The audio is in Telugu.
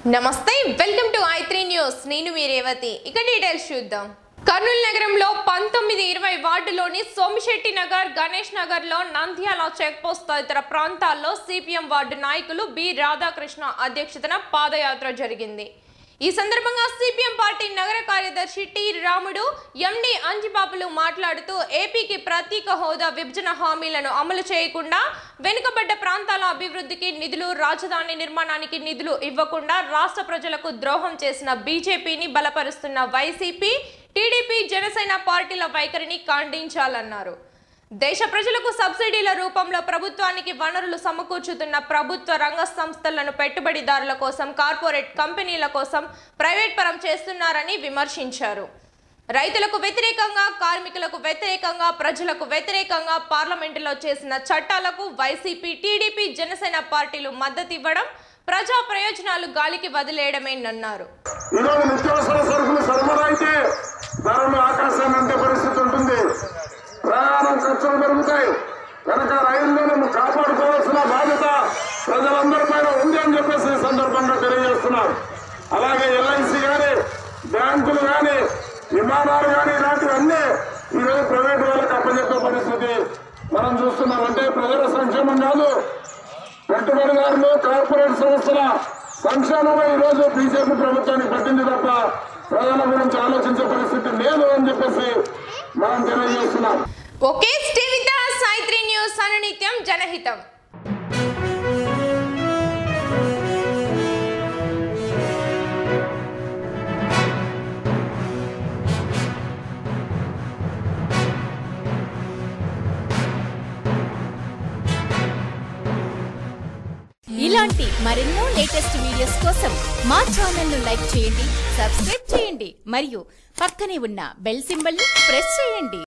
నమస్తే welcome to I three news నేను మీ రేవతి ఇక డీటెయిల్స్ చూద్దాం కర్నూలు నగరంలో పంతొమ్మిది ఇరవై వార్డులోని సోమిశెట్టి నగర్ గణేష్ నగర్ లో నంద్యాల చెక్ పోస్ట్ తదితర ప్రాంతాల్లో సిపిఎం వార్డు నాయకులు బి రాధాకృష్ణ అధ్యక్షతన పాదయాత్ర జరిగింది ఈ సందర్భంగా సిపిఎం పార్టీ నగర కార్యదర్శి టి రాముడు ఎండి అంజిబాబులు మాట్లాడుతూ ఏపీకి ప్రత్యేక హోదా విభజన హామీలను అమలు చేయకుండా వెనుకబడ్డ ప్రాంతాల అభివృద్ధికి నిధులు రాజధాని నిర్మాణానికి నిధులు ఇవ్వకుండా రాష్ట్ర ప్రజలకు ద్రోహం చేసిన బీజేపీని బలపరుస్తున్న వైసీపీ టీడీపీ జనసేన పార్టీల వైఖరిని ఖండించాలన్నారు దేశ ప్రజలకు సబ్సిడీల రూపంలో ప్రభుత్వానికి వనరులు సమకూర్చుతున్న ప్రభుత్వ రంగ సంస్థలను పెట్టుబడిదారుల కోసం కార్పొరేట్ కంపెనీల కోసం ప్రైవేట్ పరం చేస్తున్నారని విమర్శించారు రైతులకు వ్యతిరేకంగా కార్మికులకు వ్యతిరేకంగా ప్రజలకు వ్యతిరేకంగా పార్లమెంటులో చేసిన చట్టాలకు వైసీపీ టీడీపీ జనసేన పార్టీలు మద్దతు ఇవ్వడం ప్రజా ప్రయోజనాలు గాలికి వదిలేయడమేనన్నారు ఈరోజు నిత్యావసర సరుకులు సరఫరా అయితే ధరలు ఆకాశాన్ని అంతే పరిస్థితి ఉంటుంది ప్రయాణం ఖర్చులు పెరుగుతాయి కనుక రైళ్లను కాపాడుకోవాల్సిన బాధ్యత ప్రజలందరి పైన ఉంది అని చెప్పేసి ఈ సందర్భంగా తెలియజేస్తున్నాం అలాగే ఎల్ఐసి కానీ బ్యాంకులు కానీ విమానాలు కానీ ఇలాంటివన్నీ ఈరోజు ప్రైవేట్ వాళ్ళకి అప్పచెప్పే పరిస్థితి మనం చూస్తున్నాం అంటే ప్రజల సంక్షేమం కాదు పెట్టుబడిదారులు కార్పొరేట్ సంస్థల సంక్షేమమే ఈ రోజు బీజేపీ ప్రభుత్వానికి పట్టింది తప్ప ప్రజల గురించి ఆలోచించే పరిస్థితి లేదు అని చెప్పేసి మనం తెలియజేస్తున్నాం okay stay with Saitri news అనునిత్యం జనహితం ఇలాంటి మరెన్నో లేటెస్ట్ వీడియోస్ కోసం మా ఛానల్ ను లైక్ చేయండి సబ్స్క్రైబ్ చేయండి మరియు పక్కనే ఉన్న బెల్ సింబల్ ని ప్రెస్ చేయండి